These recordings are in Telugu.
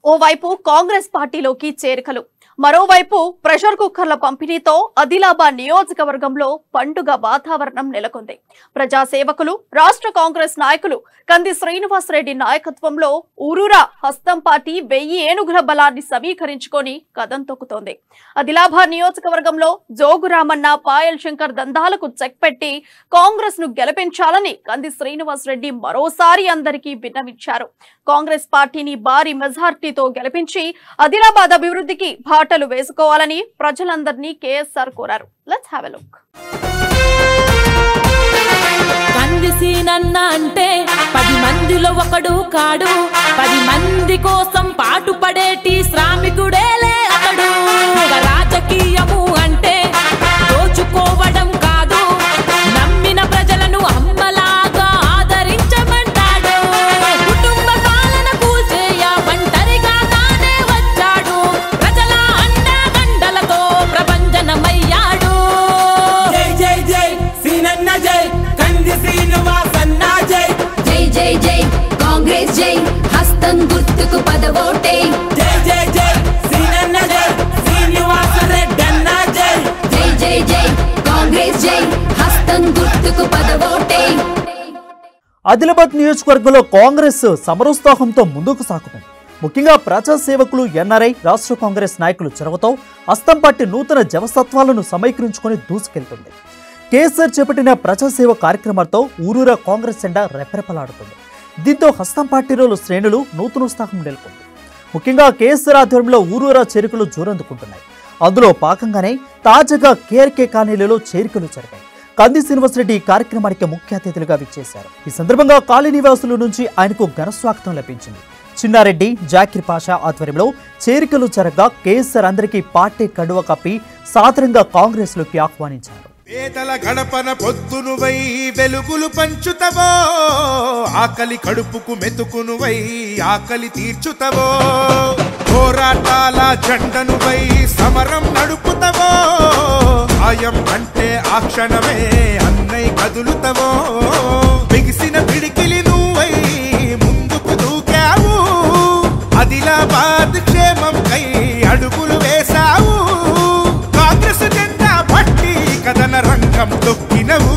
ఓవైపు కాంగ్రెస్ పార్టీలోకి చేరికలు మరోవైపు ప్రెషర్ కుక్కర్ల పంపిణీతో ఆదిలాబాద్ నియోజకవర్గంలో పండుగ వాతావరణం నెలకొంది ప్రజా సేవకులు రాష్ట్ర కాంగ్రెస్ నాయకులు కంది శ్రీనివాసరెడ్డి నాయకత్వంలో ఊరూరా హస్తం పార్టీ వెయ్యి ఏనుగుల బలాన్ని సమీకరించుకొని కదం తొక్కుతోంది ఆదిలాబాద్ నియోజకవర్గంలో జోగురామన్న పాయల్ శంకర్ దందాలకు చెక్ పెట్టి కాంగ్రెస్ ను గెలిపించాలని కంది శ్రీనివాసరెడ్డి మరోసారి అందరికీ విన్నవించారు కాంగ్రెస్ పార్టీని భారీ మెజార్టీతో గెలిపించి ఆదిలాబాద్ అభివృద్ధికి బాటలు వేసుకోవాలని ప్రజలందరినీ కేఎస్ఆర్ కోరారు let's have a look Kandi Seenanna అంటే పది మందిలో ఒకడు కాడు పది మంది కోసం పాటు పడేటి శ్రామికుడేలే అతడు ఇక రాజకీయము అంటే దోచుకోవడం కాదు నమ్మిన ప్రజలను అమ్మలాగా ఆదరించమంటాడు కుటుంబ పాలన కూసేయ ఒంటరిగా తానే వచ్చాడు ప్రజల అండదండలతో ప్రభంజనమయ్యాడు జై జై జై సీనన్న జై కంది శ్రీనివాసన్న జై జై జై జై కాంగ్రెస్ జై హస్తం గుర్తుకు పదవోటే జై జై జై సీనన్న జై శ్రీనివాస రెడ్డన్న జై జై జై జై కాంగ్రెస్ జై హస్తం గుర్తుకు పదవోటే ఆదిలాబాద్ నియోజకవర్గంలో కాంగ్రెస్ సమరోత్సాహంతో ముందుకు సాగుతుంది ముఖ్యంగా ప్రజా సేవకులు ఎన్ఆర్ఐ రాష్ట్ర కాంగ్రెస్ నాయకులు చొరవతో అస్తం పార్టీ నూతన జవసత్వాలను సమీకరించుకొని దూసుకెళ్తుంది కేసీఆర్ చేపట్టిన ప్రజాసేవ కార్యక్రమాలతో ఊరూరా కాంగ్రెస్ ఎండ రెపరెపలాడుతుంది దీంతో హస్తం పార్టీలోని శ్రేణులు నూతనోత్సాహం నెలకొంది ముఖ్యంగా కేసీఆర్ ఆధ్వర్యంలో ఊరూరా చేరికలు జోరందుకుంటున్నాయి అందులో భాగంగానే తాజాగా కేఆర్కే కాలనీలలో చేరికలు జరిగాయి కంది శ్రీనివాసరెడ్డి ఈ కార్యక్రమానికి ముఖ్య అతిథులుగా విచ్చేశారు ఈ సందర్భంగా కాలనీ నివాసుల నుంచి ఆయనకు ఘన స్వాగతం లభించింది చిన్నారెడ్డి జాకిర్ పాషా ఆధ్వర్యంలో చేరికలు జరగగా కేసీఆర్ అందరికీ పార్టీ కడువ కప్పి సాదరంగా కాంగ్రెస్లోకి ఆహ్వానించారు పేదల గడపన పొద్దునువై వెలుగులు పంచుతవో ఆకలి కడుపుకు మెతుకునువై ఆకలి తీర్చుతవో పోరాటాల జెండనువై సమరం నడుపుతవో ఆయం అంటే ఆ క్షణమే అన్నై కదులుతవో బిగిసిన పిడికిలి నువ్వై ముందుకు దూకావు ఆదిలాబాద్ క్షేమం కై అడుగులు వేశావు కాంగ్రెస్ జెండా పట్టి కథన రంగం తొక్కినవు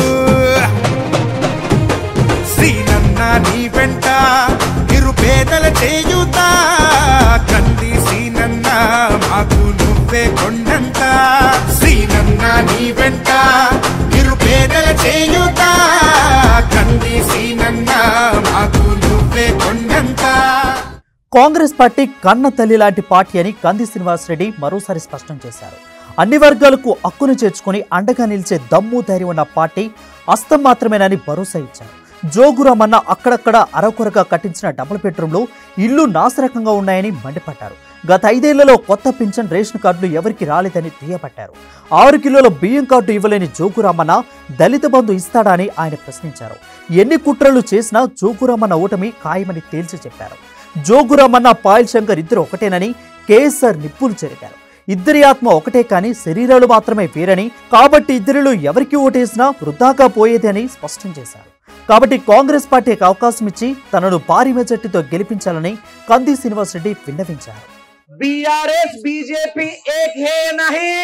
శ్రీనన్న నీ వెంట నిరుపేదల చేయుత కంది శ్రీనన్న మాకు నువ్వే కొండంత శ్రీనన్న నీ వెంట నిరుపేదల చేయుత కంది శ్రీనన్న మాకు నువ్వే కొండంత కాంగ్రెస్ పార్టీ కన్న తల్లి లాంటి పార్టీ అని కంది శ్రీనివాసరెడ్డి మరోసారి స్పష్టం చేశారు అన్ని వర్గాలకు హక్కును చేర్చుకుని అండగా నిలిచే దమ్ము ధైర్యం ఉన్న పార్టీ అస్తం మాత్రమేనని భరోసా ఇచ్చారు జోగురామన్న అక్కడక్కడ అరకొరగా కట్టించిన డబుల్ బెడ్రూమ్లు ఇల్లు నాశరకంగా ఉన్నాయని మండిపడ్డారు గత ఐదేళ్లలో కొత్త పింఛన్ రేషన్ కార్డులు ఎవరికి రాలేదని దుయ్యబట్టారు ఆరు కిలోల బియ్యం కార్డు ఇవ్వలేని జోగురామన్న దళిత బంధు ఇస్తాడా అని ఆయన ప్రశ్నించారు ఎన్ని కుట్రలు చేసినా జోగురామన్న ఓటమి ఖాయమని తేల్చి చెప్పారు జోగురామన్న పాయల్ శంకర్ ఇద్దరు ఒకటేనని కేఎస్ఆర్ నిప్పులు చెరిగారు ఇద్దరి ఆత్మ ఒకటే కానీ శరీరాలు మాత్రమే వేరని కాబట్టి ఇద్దరిలో ఎవరికి ఓటేసినా వృధాగా పోయేది అని స్పష్టం చేశారు కాబట్టి కాంగ్రెస్ పార్టీకి అవకాశం ఇచ్చి తనను భారీ మెజార్టీతో గెలిపించాలని కంది శ్రీనివాసరెడ్డి విన్నవించారు बीआरएस बीजेपी एक है नहीं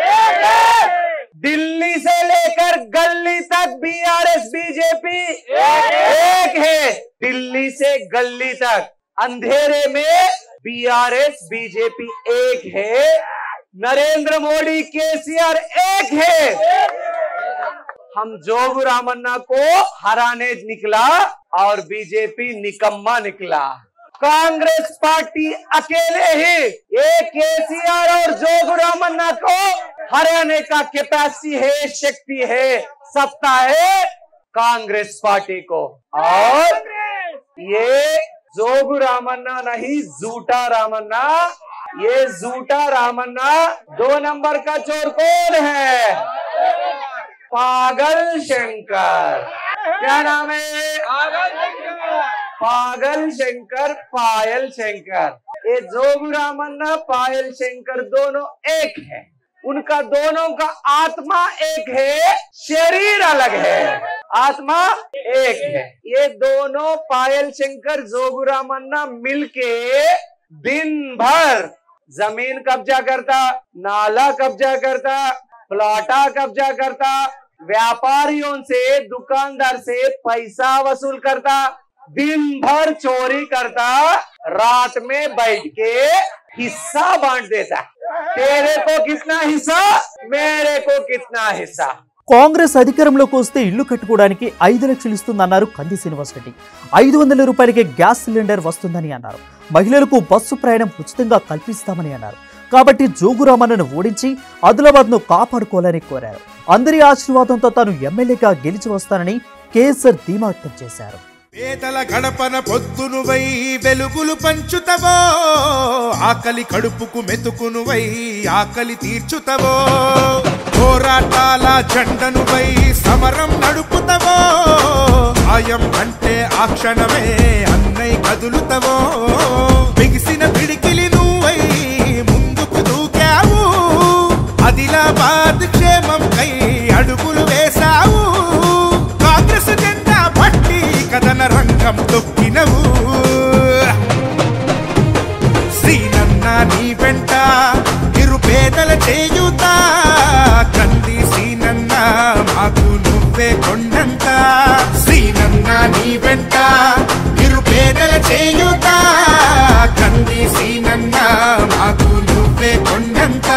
दिल्ली से लेकर गली तक बीआरएस बीजेपी एक है दिल्ली से गली तक अंधेरे में बीआरएस बीजेपी एक है नरेंद्र मोदी केसीआर एक है हम जोगू रामन्ना को हराने निकला और बीजेपी निकम्मा निकला कांग्रेस पार्टी अकेले ही ये केसीआर और जोगू रामन्ना को हराने का कैपेसिटी है शक्ति है सत्ता है कांग्रेस पार्टी को और ये जोगू रामन्ना नहीं जूटा रामन्ना ये जूटा रामन्ना दो नंबर का चोर कौन है पागल शंकर क्या नाम है पागल शंकर पायल शंकर ये जोगू रामन्ना पायल शंकर दोनों एक है उनका दोनों का आत्मा एक है शरीर अलग है आत्मा एक है ये दोनों पायल शंकर जोगू रामन्ना मिलके दिन भर जमीन कब्जा करता नाला कब्जा करता प्लाटा कब्जा करता व्यापारियों से दुकानदार से पैसा वसूल करता दिन भर चोरी करता रात में बैठ के हिस्सा बांट देता तेरे को कितना हिस्सा मेरे को कितना हिस्सा కాంగ్రెస్ అధికారంలోకి వస్తే ఇల్లు కట్టుకోవడానికి ఐదు లక్షలు ఇస్తుందన్నారు కంది శ్రీనివాసరెడ్డి ఐదు వందల రూపాయలకే గ్యాస్ సిలిండర్ వస్తుందని అన్నారు మహిళలకు బస్సు ప్రయాణం ఉచితంగా కల్పిస్తామని అన్నారు కాబట్టి జోగురామన్నను ఓడించి ఆదిలాబాద్ను కాపాడుకోవాలని కోరారు అందరి ఆశీర్వాదంతో తాను ఎమ్మెల్యేగా గెలిచి వస్తానని కేసీఆర్ ధీమా వ్యక్తం చేశారు పేదల గడపన పొద్దునువై వెలుగులు పంచుతవో ఆకలి కడుపుకు మెతుకునువై ఆకలి తీర్చుతవో పోరాటాల జెండనువై సమరం నడుపుతవో సాయం అంటే ఆ క్షణమే అన్నై కదులుతవో బిగిసిన పిడికిలి నువ్వై ముందుకు దూకావు ఆదిలాబాద్ క్షేమం కై అడుగులు వేశావు కాంగ్రెస్ జెండా పట్టి కథన రంగం తొక్కినవు శ్రీనన్న నీ వెంట ఇరుపేదల చేయుత కంది శ్రీనన్న మాకు నువ్వే కొండంత శ్రీనన్న నీ వెంట ఇరుపేదల చేయుత కంది శ్రీనన్న మాకు నువ్వే కొండంత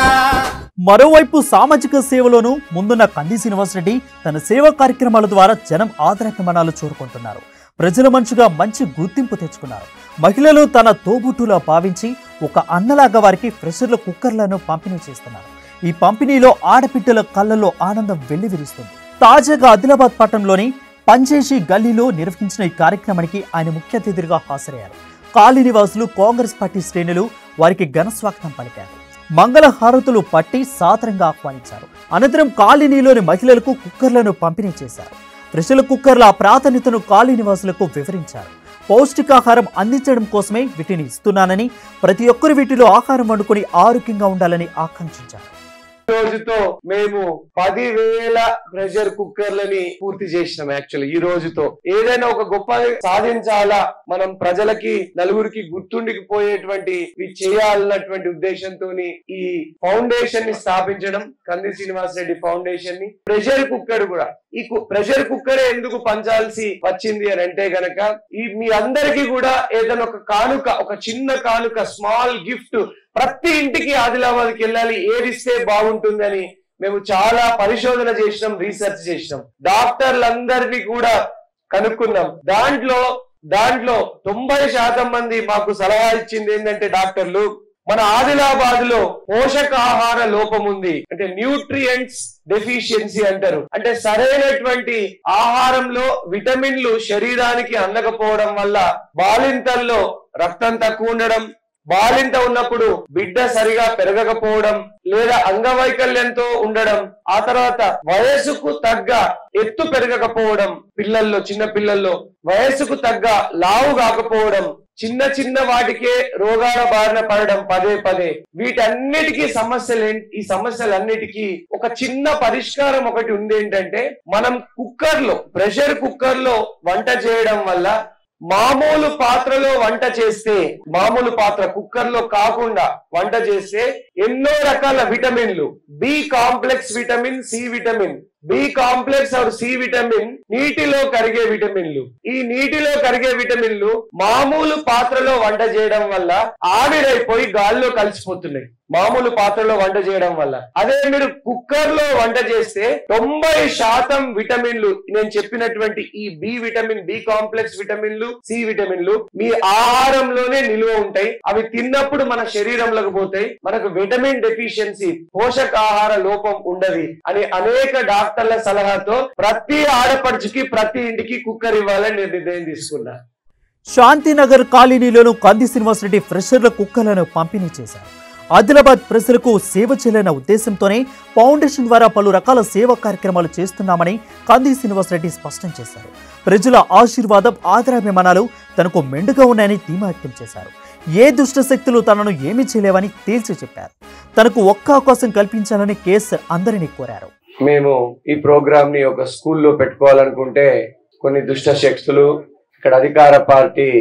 మరోవైపు సామాజిక సేవలోనూ ముందున్న కంది శ్రీనివాసరెడ్డి తన సేవా కార్యక్రమాల ద్వారా జనం ఆదరాభిమానాలు చూరుకుంటున్నారు ప్రజల మనిషిగా మంచి గుర్తింపు తెచ్చుకున్నారు మహిళలు తన తోబుట్టులా భావించి ఒక అన్నలాగా వారికి ప్రెషర్ల కుక్కర్లను పంపిణీ చేస్తున్నారు ఈ పంపిణీలో ఆడపిట్టల కళ్ళల్లో ఆనందం వెల్లివిరుస్తుంది తాజాగా ఆదిలాబాద్ పట్టణంలోని పంచేసి గల్లీలో నిర్వహించిన ఈ కార్యక్రమానికి ఆయన ముఖ్య అతిథిగా హాజరయ్యారు కాలనీ నివాసులు కాంగ్రెస్ పార్టీ శ్రేణులు వారికి ఘన స్వాగతం పలికారు మంగళ హారతులు పట్టి సాదరంగా ఆహ్వానించారు అనంతరం కాలనీలోని మహిళలకు కుక్కర్లను పంపిణీ చేశారు ప్రెషర్ కుక్కర్ల ప్రాధాన్యతను కాలనీ నివాసులకు వివరించారు పౌష్టికాహారం అందించడం కోసమే వీటిని ఇస్తున్నానని ప్రతి ఒక్కరు వీటిలో ఆహారం వండుకొని ఆరోగ్యంగా ఉండాలని ఆకాంక్షించారు ఈ రోజుతో మేము పదివేల ప్రెషర్ కుక్కర్లని పూర్తి చేసినాం యాక్చువల్లీ ఈ రోజుతో ఏదైనా ఒక గొప్ప సాధించాలా మనం ప్రజలకి నలుగురికి గుర్తుండిపోయేటువంటి ఇవి చేయాలన్నటువంటి ఉద్దేశంతో ఈ ఫౌండేషన్ ని స్థాపించడం కంది శ్రీనివాస్ రెడ్డి ఫౌండేషన్ ని ప్రెషర్ కుక్కర్ కూడా ఈ ప్రెషర్ కుక్కరే ఎందుకు పంచాల్సి వచ్చింది అని అంటే గనక ఈ మీ అందరికీ కూడా ఏదైనా ఒక కానుక ఒక చిన్న కానుక స్మాల్ గిఫ్ట్ ప్రతి ఇంటికి ఆదిలాబాద్ కి వెళ్ళాలి ఏదిస్తే బాగుంటుందని మేము చాలా పరిశోధన చేసినాం రీసెర్చ్ చేసినాం డాక్టర్లందరినీ కూడా కనుక్కున్నాం దాంట్లో దాంట్లో తొంభై శాతం మంది మాకు సలహా ఇచ్చింది ఏంటంటే డాక్టర్లు మన ఆదిలాబాద్ లో పోషకాహార లోపం ఉంది అంటే న్యూట్రియంట్స్ డెఫిషియన్సీ అంటారు అంటే సరైనటువంటి ఆహారంలో విటమిన్లు శరీరానికి అందకపోవడం వల్ల బాలింతల్లో రక్తం తక్కువ ఉండడం బాలింత ఉన్నప్పుడు బిడ్డ సరిగా పెరగకపోవడం లేదా అంగవైకల్యంతో ఉండడం ఆ తర్వాత వయసుకు తగ్గ ఎత్తు పెరగకపోవడం పిల్లల్లో చిన్న పిల్లల్లో వయసుకు తగ్గ లావు కాకపోవడం చిన్న చిన్న వాటికే రోగాల బారిన పడడం పదే పదే వీటన్నిటికీ సమస్యలు ఏం- ఈ సమస్యలన్నిటికీ ఒక చిన్న పరిష్కారం ఒకటి ఉంది ఏంటంటే మనం కుక్కర్ లో ప్రెషర్ కుక్కర్ లో వంట చేయడం వల్ల మామూలు పాత్రలో వంట చేస్తే మామూలు పాత్ర కుక్కర్ లో కాకుండా వంట చేస్తే ఎన్నో రకాల విటమిన్లు B complex vitamin C vitamin B complex or C vitamin నీటిలో కరిగే విటమిన్లు ఈ నీటిలో కరిగే విటమిన్లు మామూలు పాత్రలో వంట చేయడం వల్ల ఆవిరైపోయి గాల్లో కలిసిపోతున్నాయి మామూలు పాత్రలో వంట చేయడం వల్ల అదే మీరు కుక్కర్ లో వంట చేస్తే తొంభై శాతం విటమిన్లు నేను చెప్పినటువంటి ఈ బి విటమిన్ బి కాంప్లెక్స్ విటమిన్లు సి విటమిన్లు మీ ఆహారంలోనే నిల్వ ఉంటాయి అవి తిన్నప్పుడు మన శరీరంలోకి పోతాయి మనకు విటమిన్ డెఫిషియన్సీ పోషకాహార లోపం ఉండదు అని అనేక డాక్టర్ల సలహాతో ప్రతి ఆడపడుచుకి ప్రతి ఇంటికి కుక్కర్ ఇవ్వాలని నేను నిర్ణయం తీసుకున్నా శాంతినగర్ కాలనీలోను కంది శ్రీనివాసరెడ్డి ఫ్రెషర్ల కుక్కలను పంపిణీ చేశారు ఆదిలాబాద్ ప్రజలకు సేవ చేయాలన్న ఉద్దేశంతోనే ఫౌండేషన్ ద్వారా పలు రకాల సేవా కార్యక్రమాలు చేస్తున్నామని కంది శ్రీనివాసరెడ్డి స్పష్టం చేశారు ప్రజల ఆశీర్వాదం ఆదరాభిమానాలు తనకు మెండుగా ఉన్నాయని ధీమా వ్యక్తం చేశారు ఏ దుష్ట శక్తులు తనను ఏమీ చేయలేవని తేల్చి చెప్పారు తనకు ఒక్క అవకాశం కల్పించాలని కేసీఆర్ అందరినీ కోరారు మేము ఈ ప్రోగ్రామ్ ని ఒక స్కూల్లో పెట్టుకోవాలనుకుంటే కొన్ని దుష్ట శక్తులు ఇక్కడ అధికార పార్టీ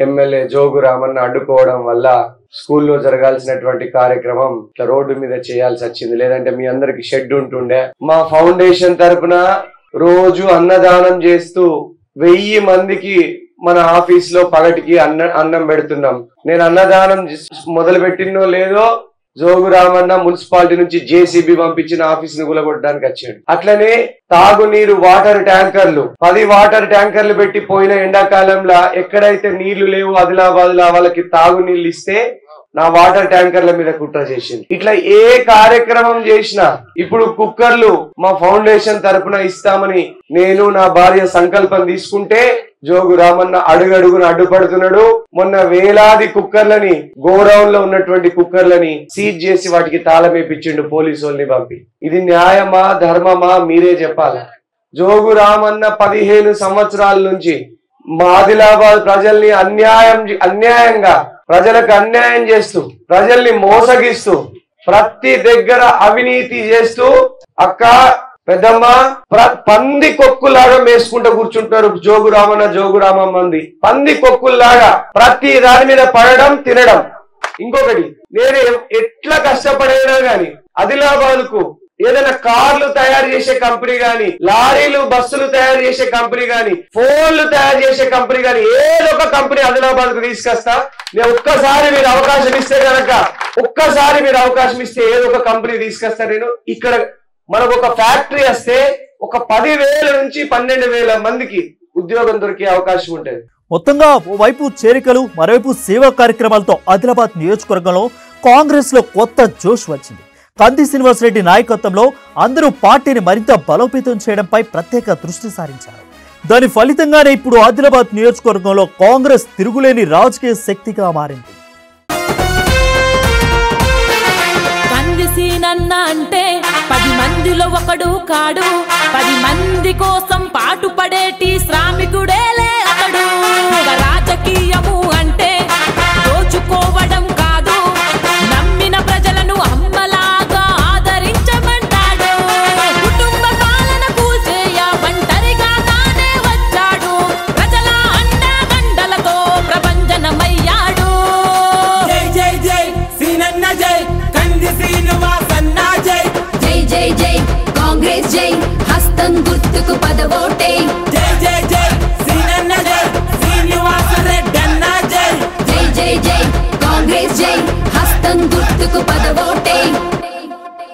ఎమ్మెల్యే జోగు రామన్న అడ్డుకోవడం వల్ల స్కూల్లో జరగాల్సినటువంటి కార్యక్రమం ఇట్లా రోడ్డు మీద చేయాల్సి వచ్చింది లేదంటే మీ అందరికి షెడ్ ఉంటుండే మా ఫౌండేషన్ తరపున రోజు అన్నదానం చేస్తూ వెయ్యి మందికి మన ఆఫీస్ లో పగటికి అన్న అన్నం పెడుతున్నాం నేను అన్నదానం మొదలు పెట్టినో లేదో జోగు రామన్న మున్సిపాలిటీ నుంచి జేసీబీ పంపించిన ఆఫీస్ ను కూలగొట్టడానికి వచ్చాడు అట్లనే తాగునీరు వాటర్ ట్యాంకర్లు పది వాటర్ ట్యాంకర్లు పెట్టి పోయిన ఎండాకాలంలో ఎక్కడైతే నీళ్లు లేవు ఆదిలాబాద్ లో వాళ్ళకి తాగునీళ్ళు ఇస్తే నా వాటర్ ట్యాంకర్ల మీద కుట్ర చేసింది ఇట్లా ఏ కార్యక్రమం చేసినా ఇప్పుడు కుక్కర్లు మా ఫౌండేషన్ తరపున ఇస్తామని నేను నా భార్య సంకల్పం తీసుకుంటే జోగు రామన్న అడుగడుగున అడ్డుపడుతున్నాడు మొన్న వేలాది కుక్కర్లని గోడౌన్ లో ఉన్నటువంటి కుక్కర్లని సీజ్ చేసి వాటికి తాళం వేపించిండు పోలీసు వాళ్ళని పంపి ఇది న్యాయమా ధర్మమా మీరే చెప్పాలి జోగు రామన్న పదిహేను సంవత్సరాల నుంచి మా ఆదిలాబాద్ ప్రజల్ని అన్యాయం అన్యాయంగా ప్రజలకు అన్యాయం చేస్తూ ప్రజల్ని మోసగిస్తూ ప్రతి దగ్గర అవినీతి చేస్తూ అక్క పెద్దమ్మ ప్ర- పంది కొక్కులాగా మేసుకుంటూ కూర్చుంటారు జోగు రామన్న జోగు రామమ్మ మంది పంది కొక్కుల్లాగా ప్రతి దాని మీద పడడం తినడం ఇంకొకటి నేను ఎ- ఎట్లా కష్టపడైనా గాని ఆదిలాబాద్ కు ఏదైనా కార్లు తయారు చేసే కంపెనీ గాని లారీలు బస్సులు తయారు చేసే కంపెనీ గాని ఫోన్లు తయారు చేసే కంపెనీ గాని ఏదో ఒక కంపెనీ ఆదిలాబాద్ కు తీసుకొస్తా నేను ఒక్కసారి మీరు అవకాశం ఇస్తే గనక ఒక్కసారి మీరు అవకాశం ఇస్తే ఏదో ఒక కంపెనీ తీసుకొస్తా నేను ఇక్కడ మనకు ఒక ఫ్యాక్టరీ వస్తే ఒక పది వేల నుంచి పన్నెండు వేల మందికి ఉద్యోగం దొరికే అవకాశం ఉంటుంది మొత్తంగా ఓవైపు చేరికలు మరోవైపు సేవా కార్యక్రమాలతో ఆదిలాబాద్ నియోజకవర్గంలో కాంగ్రెస్ లో కొత్త జోష్ వచ్చింది కంది శ్రీనివాసరెడ్డి నాయకత్వంలో అందరూ పార్టీని మరింత బలోపేతం చేయడంపై ప్రత్యేక దృష్టి సారించారు దాని ఫలితంగానే ఇప్పుడు ఆదిలాబాద్ నియోజకవర్గంలో కాంగ్రెస్ తిరుగులేని రాజకీయ శక్తిగా మారింది కందిసీనన్న అంటే పది మందిలో ఒకడు కాడు పది మంది కోసం పాటు పడేటి శ్రామికుడేలే అతడు ఇక రాజకీయము అంటే దోచుకోవడం కాదు నమ్మిన ప్రజలను అమ్మలాగా ఆదరించమంటాడు కుటుంబ పాలన కూసేయ ఒంటరిగా తానే వచ్చాడు ప్రజల అండదండలతో ప్రభంజనమయ్యాడు జై జై జై సీనన్న జై కంది శ్రీనివాసన్న జై జై జై జై కాంగ్రెస్ జై హస్తం గుర్తుకు పదవోటే జై జై జై సీనన్న జై శ్రీనివాస రెడ్డన్న జై జై జై జై కాంగ్రెస్ జై హస్తం గుర్తుకు పదవోటే